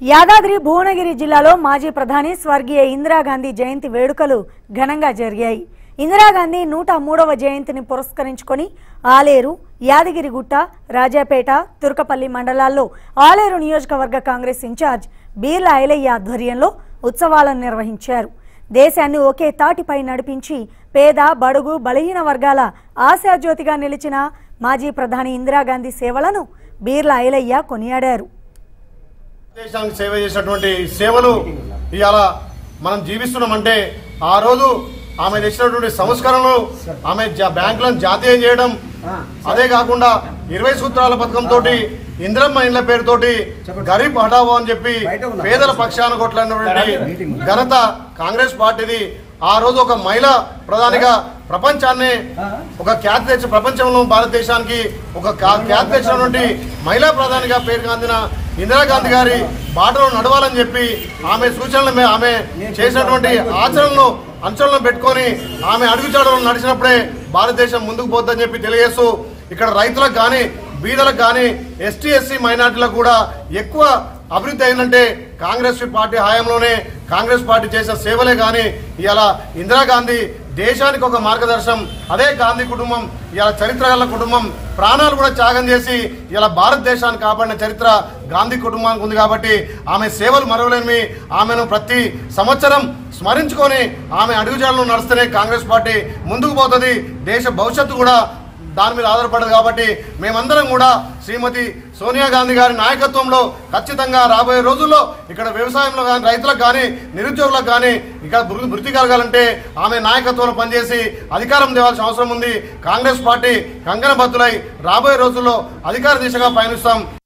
యాదాద్రి భువనగిరి జిల్లాలో మాజీ ప్రధాని స్వర్గీయ ఇందిరాగాంధీ జయంతి వేడుకలు ఘనంగా జరిగాయి ఇందిరాగాంధీ నూట మూడవ జయంతిని పురస్కరించుకొని ఆలేరు యాదగిరిగుట్ట రాజాపేట తుర్కపల్లి మండలాల్లో ఆలేరు నియోజకవర్గ కాంగ్రెస్ ఇన్ఛార్జ్ బీర్ల ఐలయ్య ఆధ్వర్యంలో ఉత్సవాలను నిర్వహించారు దేశాన్ని ఒకే తాటిపై నడిపించి పేద బడుగు బలహీన వర్గాల ఆశాజ్యోతిగా నిలిచిన మాజీ ప్రధాని ఇందిరాగాంధీ సేవలను బీర్ల ఐలయ్య కొనియాడారు దేశానికి సేవ చేసినటువంటి సేవలు ఇవాళ మనం జీవిస్తున్నామంటే ఆ రోజు ఆమె తెచ్చినటువంటి సంస్కరణలు ఆమె జా- బ్యాంకులను జాతీయం చేయడం అదే కాకుండా ఇరవై సూత్రాల పథకం తోటి ఇంద్రమ్మ ఇండ్ల పేరుతోటి గరీబ్ హఠావో అని చెప్పి పేదల పక్షాన కొట్టినటువంటి ఘనత కాంగ్రెస్ పార్టీది ఆ రోజు ఒక మహిళ ప్రధానిగా ప్రపంచాన్ని ఒక ఖ్యాతి తెచ్చి ప్రపంచంలో భారతదేశానికి ఒక కా- ఖ్యాతి తెచ్చినటువంటి మహిళా ప్రధానిగా పేరు గాంధిన ఇందిరాగాంధీ గారి బాటలో నడవాలని చెప్పి ఆమె సూచనలు మే- ఆమె చేసినటువంటి ఆచరణను అంచనలో పెట్టుకొని ఆమె అడుగుజాడలను నడిచినప్పుడే భారతదేశం ముందుకు పోతుందని చెప్పి తెలియజేస్తూ ఇక్కడ రైతులకు కానీ బీదలకు కానీ ఎస్టీ ఎస్సీ మైనార్టీలకు కూడా ఎక్కువ అభివృద్ధి అయిందంటే కాంగ్రెస్ పార్టీ హయాంలోనే కాంగ్రెస్ పార్టీ చేసిన సేవలే కానీ ఇలా ఇందిరాగాంధీ దేశానికి ఒక మార్గదర్శనం అదే గాంధీ కుటుంబం ఇలా చరిత్ర గల కుటుంబం ప్రాణాలు కూడా త్యాగం చేసి ఇలా భారతదేశాన్ని కాపాడిన చరిత్ర గాంధీ కుటుంబానికి ఉంది కాబట్టి ఆమె సేవలు మరవలేనివి ఆమెను ప్రతి సంవత్సరం స్మరించుకొని ఆమె అడుగుజాడలను నడిస్తేనే కాంగ్రెస్ పార్టీ ముందుకు పోతుంది దేశ భవిష్యత్తు కూడా దాని మీద ఆధారపడదు కాబట్టి మేమందరం కూడా శ్రీమతి సోనియా గాంధీ గారి నాయకత్వంలో ఖచ్చితంగా రాబోయే రోజుల్లో ఇక్కడ వ్యవసాయంలో కానీ రైతులకు కానీ నిరుద్యోగులకు కానీ ఇక్కడ వృ- వృత్తి కలగాలంటే ఆమె నాయకత్వంలో పనిచేసి అధికారం తేవాల్సిన అవసరం ఉంది కాంగ్రెస్ పార్టీ కంకణబద్దులై రాబోయే రోజుల్లో అధికార దిశగా పయనిస్తాం